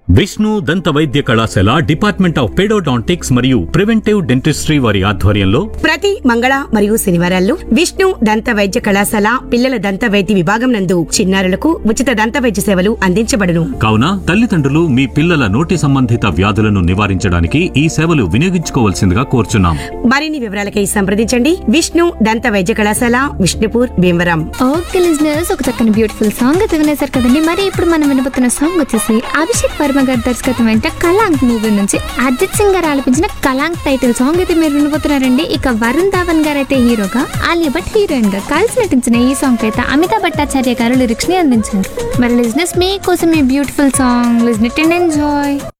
విష్ణు దంత వైద్య కళాశాల డిపార్ట్మెంట్ ఆఫ్ పెడోడాంటిక్స్ మరియు ప్రివెంటివ్ డెంటిస్ట్రీ వారి ఆధ్వర్యంలో ప్రతి మంగళ మరియు శనివారాల్లో విష్ణు దంత వైద్య కళాశాల పిల్లల దంత వైద్య విభాగం నందు చిన్నారులకు ఉచిత దంత వైద్య సేవలు అందించబడును కావున తల్లిదండ్రులు మీ పిల్లల నోటి సంబంధిత వ్యాధులను నివారించడానికి ఈ సేవలు వినియోగించుకోవాల్సిందిగా కోరుచున్నాం మరిన్ని వివరాలకై సంప్రదించండి విష్ణు దంత వైద్య కళాశాల విష్ణుపూర్ భీమవరం ఓకే లిజనర్స్ ఒక చక్కని బ్యూటిఫుల్ సాంగ్ అయితే వినేశారు కదండి మరి ఇప్పుడు మనం వినబోతున్న సాంగ్ వచ్చేసి అభిషేక్ వర్మ గారి దర్శకత్వం వెంట కలాంక్ మూవీ నుంచి అజిత్ సింగ్ గారు ఆలపించిన కలాంక్ టైటిల్ సాంగ్ అయితే మీరు వినబోతున్నారండి ఇక వరుణ్ ధావన్ గారు అయితే హీరోగా ఆలియా భట్ హీరోయిన్ గా కలిసి నటించిన ఈ సాంగ్ అయితే అమితాబ్ భట్టాచార్య గారు లిరిక్స్ ని అందించారు మరి లిజినెస్ మీకోసం ఈ beautiful song listen it and enjoy